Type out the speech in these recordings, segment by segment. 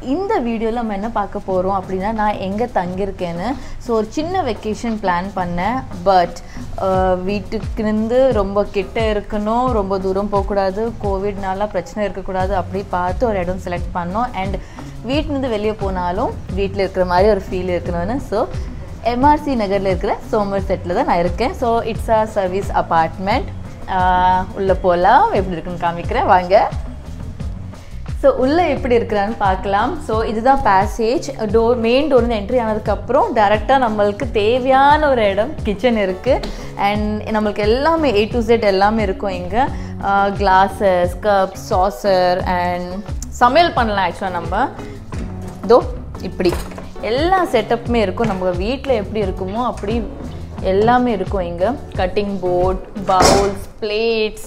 இந்த வீடியோவில் நம்ம என்ன பார்க்க போகிறோம் அப்படின்னா நான் எங்கே தங்கியிருக்கேன்னு ஸோ ஒரு சின்ன வெக்கேஷன் பிளான் பண்ணேன் பட் வீட்டுக்குருந்து ரொம்ப கிட்ட இருக்கணும் ரொம்ப தூரம் போகக்கூடாது கோவிட்னால பிரச்சனை இருக்கக்கூடாது அப்படி பார்த்து ஒரு இடம் செலக்ட் பண்ணோம் அண்ட் வீட்டிலேருந்து வெளியே போனாலும் வீட்டில் இருக்கிற மாதிரி ஒரு ஃபீல் இருக்கணும்னு ஸோ எம்ஆர்சி நகரில் இருக்கிற சோமர் செட்டில் தான் நான் இருக்கேன் so it's a service apartment உள்ளே போகலாம் எப்படி இருக்குன்னு காமிக்கிறேன் வாங்க ஸோ உள்ளே எப்படி இருக்கிறான்னு பார்க்கலாம் ஸோ இதுதான் பேசேஜ் டோர் மெயின் டோர்னு என்ட்ரி ஆனதுக்கப்புறம் டேரெக்டாக நம்மளுக்கு தேவையான ஒரு இடம் கிச்சன் இருக்குது அண்ட் நம்மளுக்கு எல்லாமே ஏ டு செட் எல்லாமே இருக்கும் இங்கே கிளாஸஸ் கப் சாசர் அண்ட் சமையல் பண்ணலாம் ஆக்சுவலாக நம்ம தோ இப்படி எல்லா செட்டப்புமே இருக்கும் நம்ம வீட்டில் எப்படி இருக்குமோ அப்படி எல்லாமே இருக்கும் இங்கே cutting board bowls plates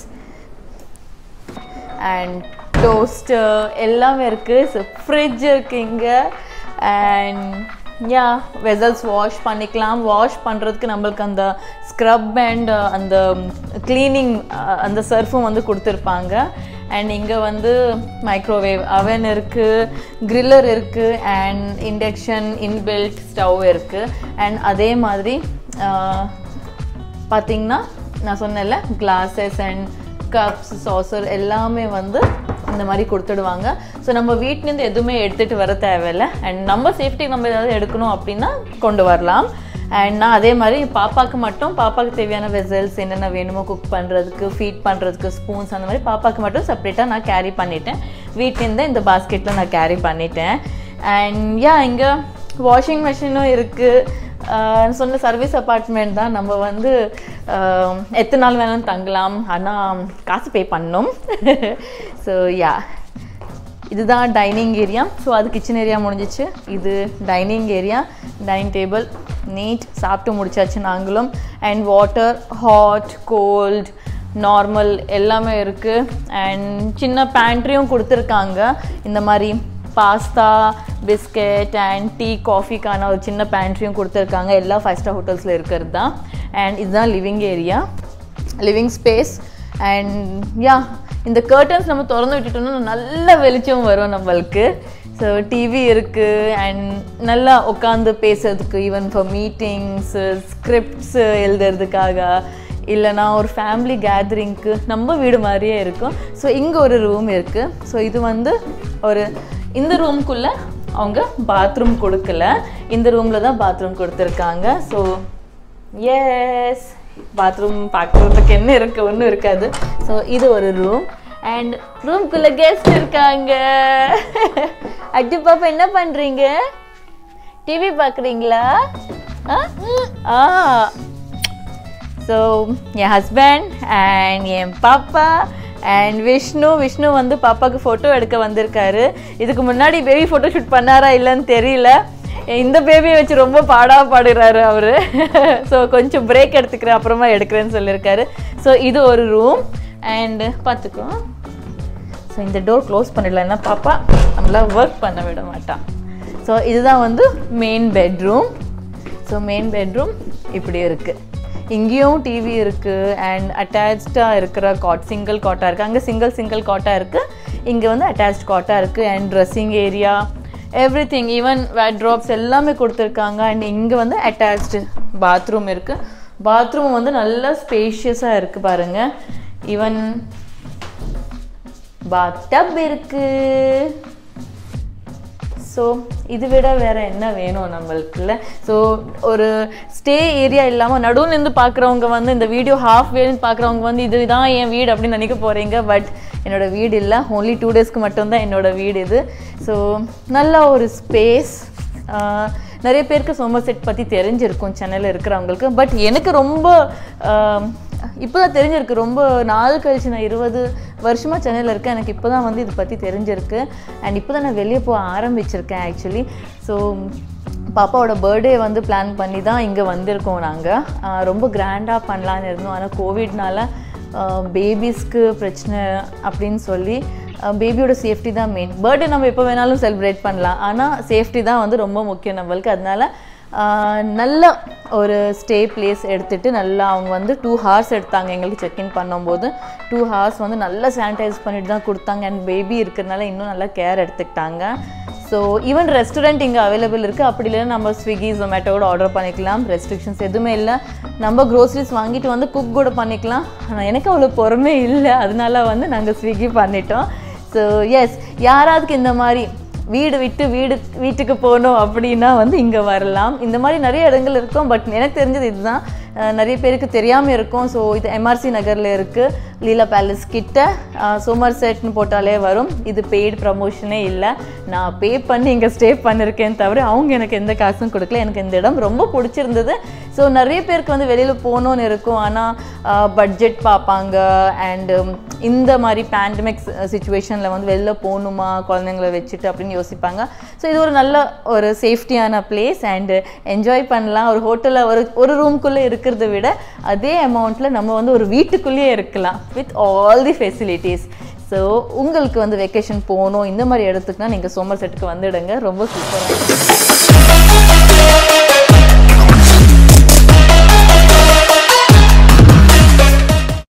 and toaster எல்லாமே இருக்குது ஸோ ஃப்ரிட்ஜ் இருக்குது இங்கே அண்ட் யா வெசல்ஸ் வாஷ் பண்ணிக்கலாம் வாஷ் பண்ணுறதுக்கு நம்மளுக்கு அந்த ஸ்க்ரப் அண்ட் அந்த க்ளீனிங் அந்த சர்ஃபும் வந்து கொடுத்துருப்பாங்க அண்ட் இங்கே வந்து மைக்ரோவேவ் அவன் இருக்குது க்ரில்லர் இருக்குது அண்ட் இண்டக்ஷன் இன்பில்ட் ஸ்டவ் இருக்குது அண்ட் அதே மாதிரி பார்த்திங்கன்னா நான் சொன்னேன்ல கிளாஸஸ் அண்ட் கப்ஸ் சாசர் எல்லாமே வந்து இந்த மாதிரி கொடுத்துடுவாங்க ஸோ நம்ம வீட்டிலேருந்து எதுவுமே எடுத்துகிட்டு வர தேவையில்லை அண்ட் நம்ம சேஃப்டி நம்ம ஏதாவது எடுக்கணும் அப்படின்னா கொண்டு வரலாம் அண்ட் நான் அதே மாதிரி பாப்பாவுக்கு மட்டும் பாப்பாவுக்கு தேவையான வெசல்ஸ் என்னென்ன வேணுமோ குக் பண்ணுறதுக்கு ஃபீட் பண்ணுறதுக்கு ஸ்பூன்ஸ் அந்த மாதிரி பாப்பாவுக்கு மட்டும் செப்ரேட்டாக நான் கேரி பண்ணிட்டேன் வீட்டிலேருந்து இந்த பாஸ்கெட்டில் நான் கேரி பண்ணிட்டேன் அண்ட் யா இங்கே வாஷிங் மிஷினும் இருக்குது சொன்ன சர்வீஸ் அப்பார்ட்மெண்ட் தான் நம்ம வந்து எத்தனை நாள் வேணாலும் தங்கலாம் ஆனால் காசு பே பண்ணணும் ஸோ யா இதுதான் டைனிங் ஏரியா ஸோ அது கிச்சன் ஏரியா முடிஞ்சிச்சு இது dining area dining table neat சாப்பிட்டு முடிச்சாச்சு நாங்களும் and water hot cold normal எல்லாமே இருக்குது அண்ட் சின்ன பேண்ட்ரியும் கொடுத்துருக்காங்க இந்த மாதிரி பாஸ்தா பிஸ்கெட் அண்ட் டீ காஃபிக்கான ஒரு சின்ன பேண்ட்ரியும் கொடுத்துருக்காங்க எல்லா ஃபைவ் ஸ்டார் ஹோட்டல்ஸில் இருக்கிறது தான் அண்ட் இதுதான் living area living space and yeah இந்த கர்டன்ஸ் நம்ம திறந்து விட்டுட்டோம்னா நல்ல வெளிச்சம் வரும் நம்மளுக்கு ஸோ டிவி இருக்குது அண்ட் நல்லா உட்காந்து பேசுறதுக்கு ஈவன் ஃபார் மீட்டிங்ஸு ஸ்கிரிப்ட்ஸு எழுதுறதுக்காக இல்லைனா ஒரு ஃபேமிலி கேதரிங்க்கு நம்ம வீடு மாதிரியே இருக்கும் ஸோ இங்கே ஒரு ரூம் இருக்குது ஸோ இது வந்து ஒரு இந்த ரூம்குள்ளே அவங்க பாத்ரூம் கொடுக்கல இந்த ரூமில் தான் பாத்ரூம் கொடுத்துருக்காங்க ஸோ எஸ் பாத்ரூம் பார்க்குறதுக்கு என்ன இருக்குது ஒன்றும் இருக்காது ஸோ இது ஒரு ரூம் அண்ட் ரூம்குள்ளே கெஸ்ட் இருக்காங்க அட்டு பாப்பா என்ன பண்ணுறீங்க டிவி பார்க்குறீங்களா ஆ ஸோ என் ஹஸ்பண்ட் அண்ட் என் பாப்பா அண்ட் விஷ்ணு விஷ்ணு வந்து பாப்பாவுக்கு ஃபோட்டோ எடுக்க வந்திருக்காரு இதுக்கு முன்னாடி பேபி ஃபோட்டோ ஷூட் பண்ணாரா இல்லைன்னு தெரியல இந்த பேபியை வச்சு ரொம்ப பாடா பாடுறாரு அவர் ஸோ கொஞ்சம் பிரேக் எடுத்துக்கிறேன் அப்புறமா எடுக்கிறேன்னு சொல்லியிருக்காரு ஸோ இது ஒரு ரூம் அண்டு பார்த்துக்கோ ஸோ இந்த டோர் க்ளோஸ் பண்ணிடலாம் பாப்பா நம்மள ஒர்க் பண்ண விட மாட்டான் ஸோ இதுதான் வந்து main bedroom so main bedroom இப்படி இருக்குது இங்கேயும் டிவி இருக்குது அண்ட் அட்டாச்சாக இருக்கிற காட் சிங்கிள் காட்டாக இருக்குது அங்கே சிங்கிள் சிங்கிள் காட்டாக இருக்குது இங்கே வந்து அட்டாச் காட்டாக இருக்குது and dressing area everything even drapes எல்லாமே கொடுத்துருக்காங்க அண்ட் இங்கே வந்து அட்டாச்டு பாத்ரூம் இருக்குது பாத்ரூம் வந்து நல்லா ஸ்பேஷியஸாக இருக்குது பாருங்கள் ஈவன் பாத் டப் இருக்குது ஸோ இது விட வேறு என்ன வேணும் நம்மளுக்குள்ள ஸோ ஒரு ஸ்டே ஏரியா இல்லாமல் நடுவில் இருந்து பார்க்குறவங்க வந்து இந்த வீடியோ ஹாஃப் வேன்னு பார்க்குறவங்க வந்து இதுதான் என் வீடு அப்படின்னு நினைக்க போகிறீங்க பட் என்னோடய வீடு இல்லை ஓன்லி டூ டேஸ்க்கு மட்டும்தான் என்னோடய வீடு இது ஸோ நல்ல ஒரு ஸ்பேஸ் நிறைய பேருக்கு சோமர் செட் பற்றி தெரிஞ்சிருக்கும் சென்னையில் இருக்கிறவங்களுக்கு பட் எனக்கு ரொம்ப இப்போ தான் தெரிஞ்சிருக்கு ரொம்ப நாள் கழிச்சு நான் இருபது வருஷமாக சென்னையில் இருக்கேன் எனக்கு இப்போ தான் வந்து இதை பற்றி தெரிஞ்சிருக்கு அண்ட் இப்போ தான் நான் வெளியே போக ஆரம்பிச்சிருக்கேன் ஆக்சுவலி ஸோ பாப்பாவோட பர்த்டே வந்து பிளான் பண்ணி தான் இங்கே வந்திருக்கோம் நாங்கள் ரொம்ப கிராண்டாக பண்ணலான்னு இருந்தோம் ஆனால் கோவிட்னால பேபிஸ்க்கு பிரச்சனை அப்படின்னு சொல்லி பேபியோட சேஃப்டி தான் மெயின் பர்த்டே நம்ம எப்போ வேணாலும் செலிப்ரேட் பண்ணலாம் ஆனால் சேஃப்டி தான் வந்து ரொம்ப முக்கியம் நம்மளுக்கு அதனால ஆஹ் நல்ல ஒரு ஸ்டே பிளேஸ் எடுத்துட்டு நல்லா அவங்க வந்து டூ ஹார்ஸ் எடுத்தாங்க எங்களுக்கு செக்இன் பண்ணும்போது டூ ஹார்ஸ் வந்து நல்லா சானிடைஸ் பண்ணிட்டு தான் கொடுத்தாங்க அண்ட் பேபி இருக்கிறதுனால இன்னும் நல்லா கேர் எடுத்துக்கிட்டாங்க ஸோ ஈவன் ரெஸ்டாரண்ட் இங்கே அவைலபிள் இருக்குது அப்படி இல்லைன்னா நம்ம ஸ்விக்கி ஜொமேட்டோட ஆர்டர் பண்ணிக்கலாம் ரெஸ்ட்ரிக்ஷன்ஸ் எதுவுமே இல்லை நம்ம க்ரோசரிஸ் வாங்கிட்டு வந்து குக் கூட பண்ணிக்கலாம் ஆனால் எனக்கு அவ்வளோ பொறுமை இல்லை அதனால வந்து நாங்கள் ஸ்விக்கி பண்ணிட்டோம் ஸோ எஸ் யாராவதுக்கு இந்த மாதிரி வீடு விட்டு வீடு வீட்டுக்கு போகணும் அப்படின்னா வந்து இங்கே வரலாம் இந்த மாதிரி நிறைய இடங்கள் இருக்கும் பட் எனக்கு தெரிஞ்சது இதுதான் அஹ் நிறைய பேருக்கு தெரியாமல் இருக்கும் ஸோ இது எம்ஆர்சி நகரில் இருக்குது லீலா பேலஸ் கிட்ட சோமர் செட்னு போட்டாலே வரும் இது பெய்டு ப்ரமோஷனே இல்லை நான் பே பண்ணி இங்கே ஸ்டே பண்ணியிருக்கேன் தவிர அவங்க எனக்கு எந்த காசும் கொடுக்கல எனக்கு இந்த இடம் ரொம்ப பிடிச்சிருந்தது ஸோ நிறைய பேருக்கு வந்து வெளியில் போகணுன்னு இருக்கும் ஆனால் பட்ஜெட் பார்ப்பாங்க அண்டு இந்த மாதிரி பேண்டமிக் சுச்சுவேஷனில் வந்து வெளில போகணுமா குழந்தைங்கள வச்சுட்டு அப்படின்னு யோசிப்பாங்க ஸோ இது ஒரு நல்ல ஒரு சேஃப்டியான பிளேஸ் அண்டு என்ஜாய் பண்ணலாம் ஒரு ஹோட்டலில் ஒரு ஒரு ரூம்குள்ளே இருக்கிறத விட அதே அமௌண்ட்டில் நம்ம வந்து ஒரு வீட்டுக்குள்ளேயே இருக்கலாம் with all the facilities so உங்களுக்கு வந்து வெக்கேஷன் போகணும் இந்த மாதிரி இடத்துக்குனா நீங்கள் சோமர் செட்டுக்கு வந்துடுங்க ரொம்ப சூப்பராக